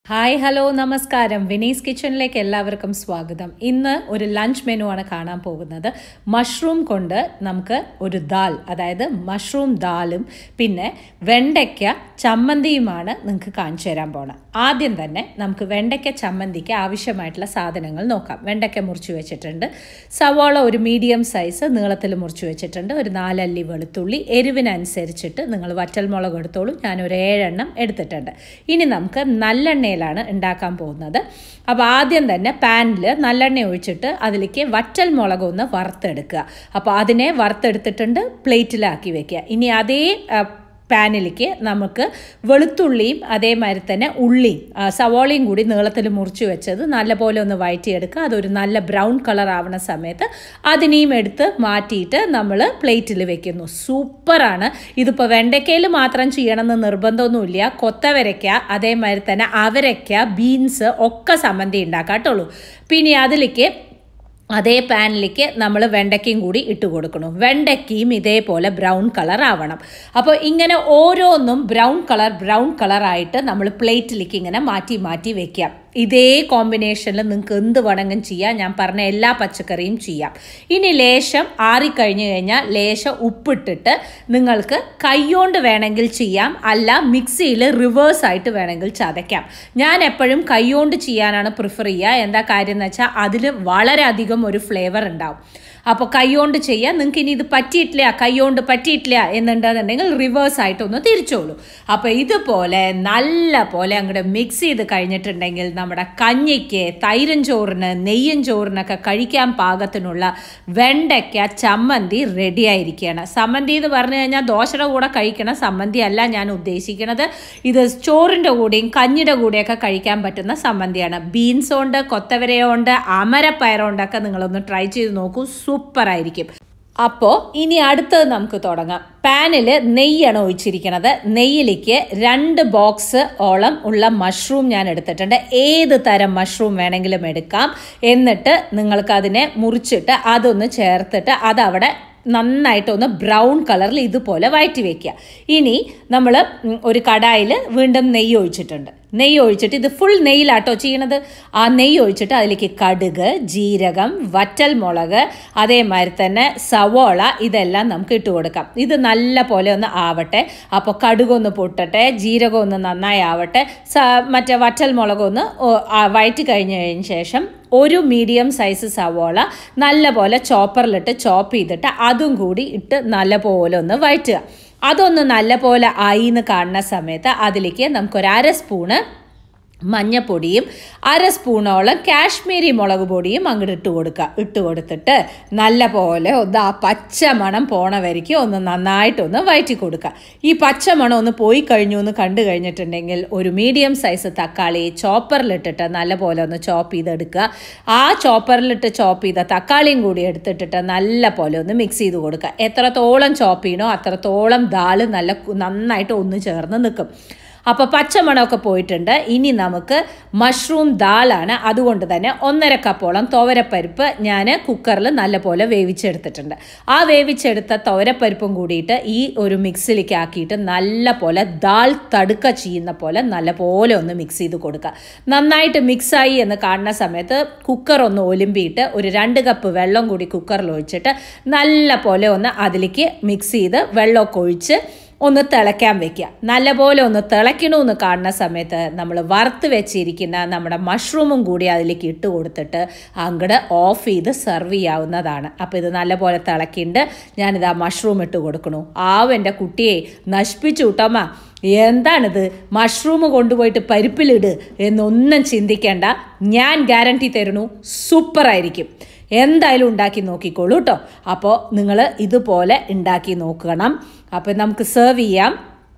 Hi hello നമസ്കാരം വിനീസ് കിച്ചണിലേക്ക് എല്ലാവർക്കും സ്വാഗതം ഇന്ന് ഒരു ലഞ്ച് മെനു ആണ് കാണാൻ പോകുന്നത് മഷ്റൂം കൊണ്ട് നമുക്ക് ഒരു ദാൽ അതായത് മഷ്റൂം ദാലും പിന്നെ വെണ്ടയ്ക്ക ചമ്മന്തിയുമാണ് നിങ്ങൾക്ക് കാണിച്ചു തരാൻ പോണത് ആദ്യം തന്നെ നമുക്ക് വെണ്ടയ്ക്ക ചമ്മന്തിക്ക് ആവശ്യമായിട്ടുള്ള സാധനങ്ങൾ നോക്കാം വെണ്ടയ്ക്ക മുറിച്ച് വെച്ചിട്ടുണ്ട് സവാള ഒരു മീഡിയം സൈസ് നീളത്തിൽ മുറിച്ച് വെച്ചിട്ടുണ്ട് ഒരു നാലല്ലി വെളുത്തുള്ളി എരിവിനനുസരിച്ചിട്ട് നിങ്ങൾ വറ്റൽമുളക് എടുത്തോളൂ ഞാനൊരു ഏഴെണ്ണം എടുത്തിട്ടുണ്ട് ഇനി നമുക്ക് നല്ലെണ്ണയിലാണ് ഉണ്ടാക്കാൻ പോകുന്നത് അപ്പോൾ ആദ്യം തന്നെ പാനിൽ നല്ലെണ്ണ ഒഴിച്ചിട്ട് അതിലേക്ക് വറ്റൽ മുളക് ഒന്ന് വറുത്തെടുക്കുക അപ്പോൾ അതിനെ വറുത്തെടുത്തിട്ടുണ്ട് പ്ലേറ്റിലാക്കി വെക്കുക ഇനി അതേ പാനിലേക്ക് നമുക്ക് വെളുത്തുള്ളിയും അതേമാതിരി തന്നെ ഉള്ളിയും സവോളയും കൂടി നീളത്തിൽ മുറിച്ച് വെച്ചത് നല്ലപോലെ ഒന്ന് വഴറ്റിയെടുക്കുക അതൊരു നല്ല ബ്രൗൺ കളർ ആവുന്ന സമയത്ത് അതിനെയും എടുത്ത് മാറ്റിയിട്ട് നമ്മൾ പ്ലേറ്റിൽ വെക്കുന്നു സൂപ്പറാണ് ഇതിപ്പോൾ വെണ്ടയ്ക്കയിൽ മാത്രം ചെയ്യണമെന്ന് നിർബന്ധമൊന്നുമില്ല കൊത്തവരയ്ക്ക അതേമാതിരി തന്നെ അവരയ്ക്ക ബീൻസ് ഒക്കെ സമ്മന്തി ഉണ്ടാക്കാട്ടുള്ളൂ പിന്നെ അതിലേക്ക് അതേ പാനിലേക്ക് നമ്മൾ വെണ്ടയ്ക്കയും കൂടി ഇട്ട് കൊടുക്കണം വെണ്ടയ്ക്കയും ഇതേപോലെ ബ്രൗൺ കളർ ആവണം അപ്പോൾ ഇങ്ങനെ ഓരോന്നും ബ്രൗൺ കളർ ബ്രൗൺ കളറായിട്ട് നമ്മൾ പ്ലേറ്റിലേക്ക് ഇങ്ങനെ മാറ്റി മാറ്റി വെക്കാം ഇതേ കോമ്പിനേഷനിൽ നിങ്ങൾക്ക് എന്ത് വേണമെങ്കിലും ചെയ്യാം ഞാൻ പറഞ്ഞ എല്ലാ പച്ചക്കറിയും ചെയ്യാം ഇനി ലേശം ആറിക്കഴിഞ്ഞു കഴിഞ്ഞാൽ ലേശം ഉപ്പിട്ടിട്ട് നിങ്ങൾക്ക് കൈകൊണ്ട് വേണമെങ്കിൽ ചെയ്യാം അല്ല മിക്സിയിൽ റിവേഴ്സ് ആയിട്ട് വേണമെങ്കിൽ ചതയ്ക്കാം ഞാൻ എപ്പോഴും കൈകൊണ്ട് ചെയ്യാനാണ് പ്രിഫർ ചെയ്യുക എന്താ കാര്യം എന്ന് വെച്ചാൽ അതിൽ വളരെയധികം ഒരു ഫ്ലേവർ ഉണ്ടാവും അപ്പോൾ കൈകൊണ്ട് ചെയ്യാം നിങ്ങൾക്ക് ഇനി ഇത് പറ്റിയിട്ടില്ല കൈകൊണ്ട് പറ്റിയിട്ടില്ല എന്നുണ്ടെന്നുണ്ടെങ്കിൽ റിവേഴ്സ് ആയിട്ടൊന്ന് തിരിച്ചോളൂ അപ്പോൾ ഇതുപോലെ നല്ല പോലെ അങ്ങോട്ട് മിക്സ് ചെയ്ത് കഴിഞ്ഞിട്ടുണ്ടെങ്കിൽ നമ്മുടെ കഞ്ഞിക്ക് തൈരും ചോറിന് നെയ്യും ചോറിനൊക്കെ കഴിക്കാൻ പാകത്തിനുള്ള വെണ്ടയ്ക്ക ചമ്മന്തി റെഡി ആയിരിക്കുകയാണ് സമ്മന്തി എന്ന് പറഞ്ഞു കഴിഞ്ഞാൽ ദോശയുടെ കൂടെ കഴിക്കണ സമ്മന്തി അല്ല ഞാൻ ഉദ്ദേശിക്കുന്നത് ഇത് ചോറിൻ്റെ കൂടെയും കഞ്ഞിയുടെ കൂടെയൊക്കെ കഴിക്കാൻ പറ്റുന്ന സമ്മന്തിയാണ് ബീൻസ് കൊണ്ട് കൊത്തവരയുണ്ട് അമരപ്പയറുണ്ടൊക്കെ നിങ്ങളൊന്ന് ട്രൈ ചെയ്ത് നോക്കൂ സൂപ്പർ ആയിരിക്കും അപ്പോൾ ഇനി അടുത്തത് നമുക്ക് തുടങ്ങാം പാനിൽ നെയ്യാണ് ഒഴിച്ചിരിക്കുന്നത് നെയ്യിലേക്ക് രണ്ട് ബോക്സ് ഓളം ഉള്ള മഷ്റൂം ഞാൻ എടുത്തിട്ടുണ്ട് ഏത് തരം മഷ്റൂം വേണമെങ്കിലും എടുക്കാം എന്നിട്ട് നിങ്ങൾക്ക് അതിനെ മുറിച്ചിട്ട് അതൊന്ന് ചേർത്തിട്ട് അതവിടെ നന്നായിട്ടൊന്ന് ബ്രൗൺ കളറിൽ ഇതുപോലെ വഴറ്റി വെക്കുക ഇനി നമ്മൾ ഒരു കടായിൽ വീണ്ടും നെയ്യ് ഒഴിച്ചിട്ടുണ്ട് നെയ്യ് ഒഴിച്ചിട്ട് ഇത് ഫുൾ നെയ്യിലാട്ടോ ചെയ്യണത് ആ നെയ്യ് ഒഴിച്ചിട്ട് അതിലേക്ക് കടുക് ജീരകം വറ്റൽ മുളക് അതേമാതിരി തന്നെ സവോള ഇതെല്ലാം നമുക്ക് ഇട്ട് കൊടുക്കാം ഇത് നല്ല പോലെ ഒന്ന് ആവട്ടെ അപ്പോൾ കടുകൊന്ന് പൊട്ടട്ടെ ജീരകം ഒന്ന് നന്നായി ആവട്ടെ മറ്റേ വറ്റൽ മുളകൊന്ന് വഴറ്റി കഴിഞ്ഞതിന് ശേഷം ഒരു മീഡിയം സൈസ് സവോള നല്ല പോലെ ചോപ്പറിലിട്ട് ചോപ്പ് ചെയ്തിട്ട് അതും കൂടി ഇട്ട് നല്ല പോലെ ഒന്ന് വഴറ്റുക അതൊന്ന് നല്ല പോലെ ആയി എന്ന് കാണുന്ന സമയത്ത് അതിലേക്ക് നമുക്കൊരു അര സ്പൂണ് മഞ്ഞപ്പൊടിയും അര സ്പൂണോളം കാശ്മീരി മുളക് പൊടിയും അങ്ങോട്ട് ഇട്ട് കൊടുക്കുക ഇട്ട് കൊടുത്തിട്ട് നല്ല പോലെ ഒന്ന് ആ പച്ച മണം പോണ വരയ്ക്ക് ഒന്ന് നന്നായിട്ടൊന്ന് വയറ്റി കൊടുക്കുക ഈ പച്ച മണം ഒന്ന് പോയി കഴിഞ്ഞു എന്ന് കണ്ടു കഴിഞ്ഞിട്ടുണ്ടെങ്കിൽ ഒരു മീഡിയം സൈസ് തക്കാളി ചോപ്പറിലിട്ടിട്ട് നല്ല പോലെ ഒന്ന് ചോപ്പ് ചെയ്തെടുക്കുക ആ ചോപ്പറിലിട്ട് ചോപ്പ് ചെയ്ത തക്കാളിയും കൂടി എടുത്തിട്ടിട്ട് നല്ല പോലെ ഒന്ന് മിക്സ് ചെയ്ത് കൊടുക്കുക എത്രത്തോളം ചോപ്പ് ചെയ്യണോ അത്രത്തോളം ദാല് നല്ല നന്നായിട്ട് ഒന്ന് ചേർന്ന് നിൽക്കും അപ്പോൾ പച്ചമണമൊക്കെ പോയിട്ടുണ്ട് ഇനി നമുക്ക് മഷ്റൂം ദാലാണ് അതുകൊണ്ട് തന്നെ ഒന്നര കപ്പോളം തോവരപ്പരിപ്പ് ഞാൻ കുക്കറിൽ നല്ലപോലെ വേവിച്ചെടുത്തിട്ടുണ്ട് ആ വേവിച്ചെടുത്ത തോവരപ്പരിപ്പും കൂടിയിട്ട് ഈ ഒരു മിക്സിലേക്ക് ആക്കിയിട്ട് നല്ല പോലെ ദാൽ തടുക്ക ചെയ്യുന്ന പോലെ നല്ല പോലെ ഒന്ന് മിക്സ് ചെയ്ത് കൊടുക്കുക നന്നായിട്ട് മിക്സായി എന്ന് കാണുന്ന സമയത്ത് കുക്കർ ഒന്ന് ഒലിമ്പിയിട്ട് ഒരു രണ്ട് കപ്പ് വെള്ളം കൂടി കുക്കറിൽ ഒഴിച്ചിട്ട് നല്ല പോലെ ഒന്ന് അതിലേക്ക് മിക്സ് ചെയ്ത് വെള്ളമൊക്കെ ഒഴിച്ച് ഒന്ന് തിളയ്ക്കാൻ വെക്കുക നല്ലപോലെ ഒന്ന് തിളയ്ക്കണമെന്ന് കാണുന്ന സമയത്ത് നമ്മൾ വറുത്ത് വെച്ചിരിക്കുന്ന നമ്മുടെ മഷ്റൂമും കൂടി അതിലേക്ക് ഇട്ട് കൊടുത്തിട്ട് അങ്ങോട്ട് ഓഫ് ചെയ്ത് സെർവ് ചെയ്യാവുന്നതാണ് അപ്പോൾ ഇത് നല്ലപോലെ തിളക്കിണ്ട് ഞാനിത് ആ മഷ്റൂം ഇട്ട് കൊടുക്കണു ആവും എൻ്റെ കുട്ടിയെ നശിപ്പിച്ചു കൂട്ടമ്മ എന്താണിത് മഷ്റൂം കൊണ്ടുപോയിട്ട് പരിപ്പിലിട് എന്നൊന്നും ചിന്തിക്കേണ്ട ഞാൻ ഗ്യാരണ്ടി തരണു സൂപ്പറായിരിക്കും എന്തായാലും ഉണ്ടാക്കി നോക്കിക്കോളൂ കേട്ടോ അപ്പോൾ നിങ്ങൾ ഇതുപോലെ ഉണ്ടാക്കി നോക്കണം അപ്പോൾ നമുക്ക് സെർവ് ചെയ്യാം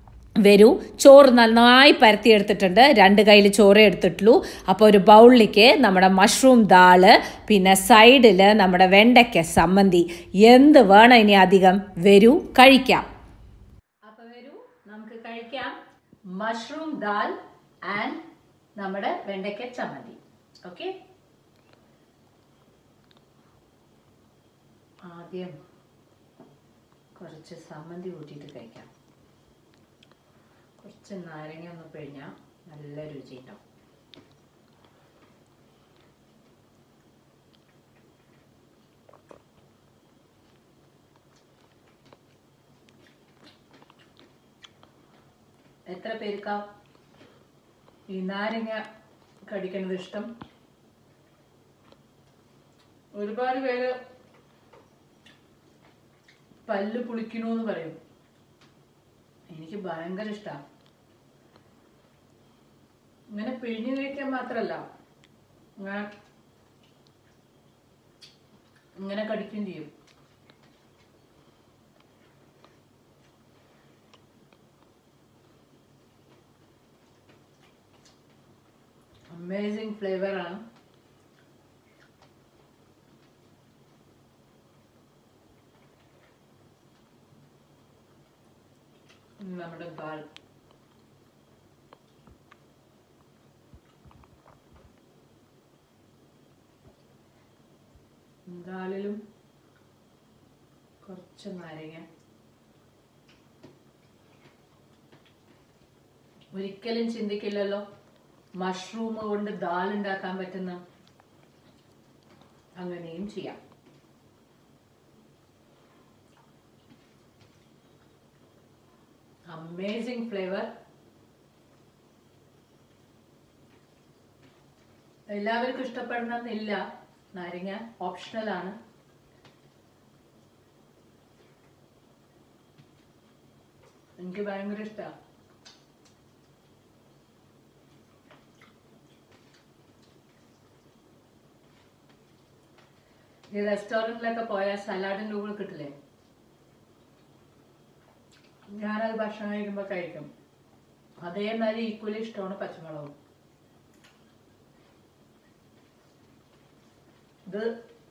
വരൂ ചോറ് നന്നായി പരത്തിയെടുത്തിട്ടുണ്ട് രണ്ട് കയ്യിൽ ചോറേ എടുത്തിട്ടുള്ളൂ അപ്പോൾ ഒരു ബൗളിലേക്ക് നമ്മുടെ മഷ്റൂം ദാള് പിന്നെ സൈഡിൽ നമ്മുടെ വെണ്ടയ്ക്ക സമ്മന്തി എന്ത് വേണം ഇനി അധികം വരൂ കഴിക്കാം അപ്പോൾ വരൂ നമുക്ക് കഴിക്കാം മഷ്റൂം ദാൽ ആൻഡ് നമ്മുടെ വെണ്ടയ്ക്ക ചമ്മന്തി ഓക്കെ ആദ്യം കുറച്ച് സമ്മന്തി കൂട്ടിയിട്ട് കഴിക്കാം കുറച്ച് നാരങ്ങ ഒന്ന് പിഴിഞ്ഞാൽ നല്ല രുചി ഉണ്ടാവും എത്ര പേർക്കാ ഈ നാരങ്ങ കടിക്കുന്നത് ഇഷ്ടം ഒരുപാട് പേര് പല്ല് പുളിക്കണമെന്ന് പറയും എനിക്ക് ഭയങ്കര ഇഷ്ടമാണ് ഇങ്ങനെ പിഴിഞ്ഞു കഴിക്കാൻ മാത്രല്ല ഞാൻ ഇങ്ങനെ കടിക്കുകയും ചെയ്യും അമേസിങ് ഫ്ലേവർ ആണ് നമ്മുടെ ദാൽ ദാലിലും കുറച്ച് നാരങ്ങ ഒരിക്കലും ചിന്തിക്കില്ലല്ലോ മഷ്റൂം കൊണ്ട് ദാൽ ഉണ്ടാക്കാൻ പറ്റുന്ന അങ്ങനെയും ചെയ്യാം അമേസിങ് ഫ്ലേവർ എല്ലാവർക്കും ഇഷ്ടപ്പെടണമെന്നില്ല നാരങ്ങ ഓപ്ഷണൽ ആണ് എനിക്ക് ഭയങ്കര ഇഷ്ടമാണ് ഈ റെസ്റ്റോറൻറ്റിലൊക്കെ പോയാൽ സലാഡിൻ്റെ കൂടെ കിട്ടില്ലേ ഞാനത് ഭക്ഷണം കഴിക്കുമ്പോൾ കഴിക്കും അതേമാതിരി ഈക്വലി ഇഷ്ടമാണ് പച്ചമുളകും ഇത്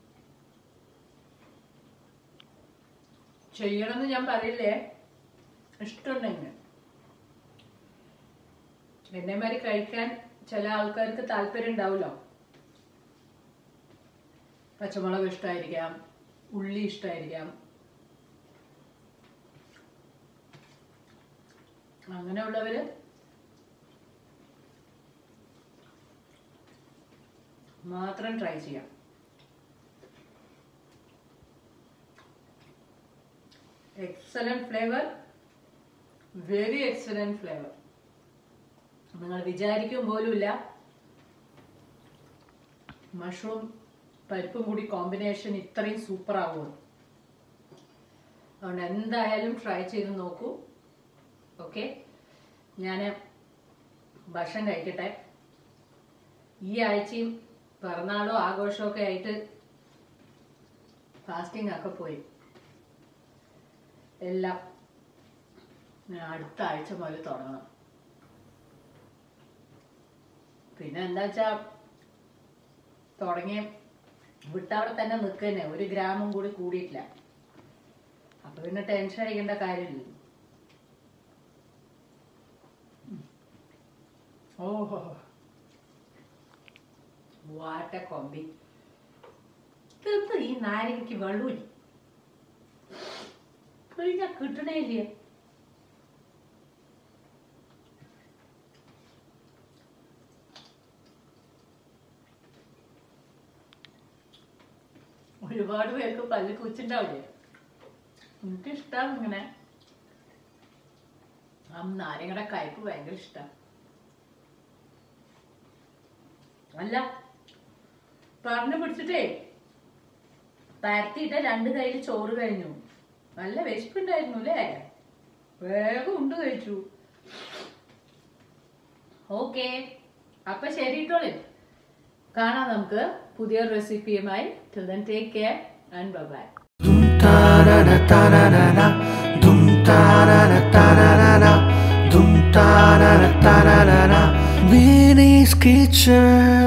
ചെയ്യണമെന്ന് ഞാൻ പറയില്ലേ ഇഷ്ടമുണ്ടെങ്കിൽ എന്നെ മാതിരി കഴിക്കാൻ ചില ആൾക്കാർക്ക് താല്പര്യം ഉണ്ടാവുമല്ലോ പച്ചമുളക് ഇഷ്ടമായിരിക്കാം ഉള്ളി ഇഷ്ടമായിരിക്കാം അങ്ങനെയുള്ളവര് മാത്രം ട്രൈ ചെയ്യാം excellent flavour very excellent flavour നിങ്ങൾ വിചാരിക്കും പോലുമില്ല മഷ്റൂം പരിപ്പും കൂടി കോമ്പിനേഷൻ ഇത്രയും സൂപ്പർ ആകുമോ അതുകൊണ്ട് എന്തായാലും ട്രൈ ചെയ്ത് നോക്കൂ ഓക്കെ ഞാൻ ഭക്ഷണം കഴിക്കട്ടെ ഈ ആഴ്ചയും പിറന്നാളോ ആഘോഷമോ ഒക്കെ ആയിട്ട് ഫാസ്റ്റിംഗ് ഒക്കെ പോയി എല്ലാം ഞാൻ അടുത്ത ആഴ്ച മുതൽ തുടങ്ങണം പിന്നെ എന്താ വെച്ചാ തുടങ്ങിയ വിട്ടവിടെ തന്നെ നിൽക്കന്നെ ഒരു ഗ്രാമം കൂടി കൂടിയിട്ടില്ല അപ്പൊ പിന്നെ ടെൻഷൻ അടിക്കേണ്ട കാര്യമില്ല ഓഹോ വാട്ട കൊമ്പി ഇതെന്ത് ഈ നാരങ്ങയ്ക്ക് വെള്ളൂരി പിഴിഞ്ഞ കിട്ടണേ ഇല്ലേ ഒരുപാട് പേർക്ക് പല്ല് കുച്ചുണ്ടാവില്ലേ എനിക്കിഷ്ടമാണ് ഇങ്ങനെ ആ നാരങ്ങയുടെ കയ്പ്പ് ഭയങ്കര ഇഷ്ടമാണ് അല്ല പറഞ്ഞു പിടിച്ചിട്ടേ പരത്തിയിട്ട രണ്ട് കയ്യിൽ ചോറ് കഴിഞ്ഞു നല്ല വിശപ്പുണ്ടായിരുന്നു അല്ലേ വേഗം ഉണ്ട് കഴിച്ചു ഓക്കെ അപ്പൊ ശരി ഇട്ടോളെ കാണാം നമുക്ക് പുതിയ റെസിപ്പിയുമായി till then take care and bye Dum ta da da ta da da da. Dum ta da da ta da da da. Dum ta da da ta da da da. Vinny's Kitchen.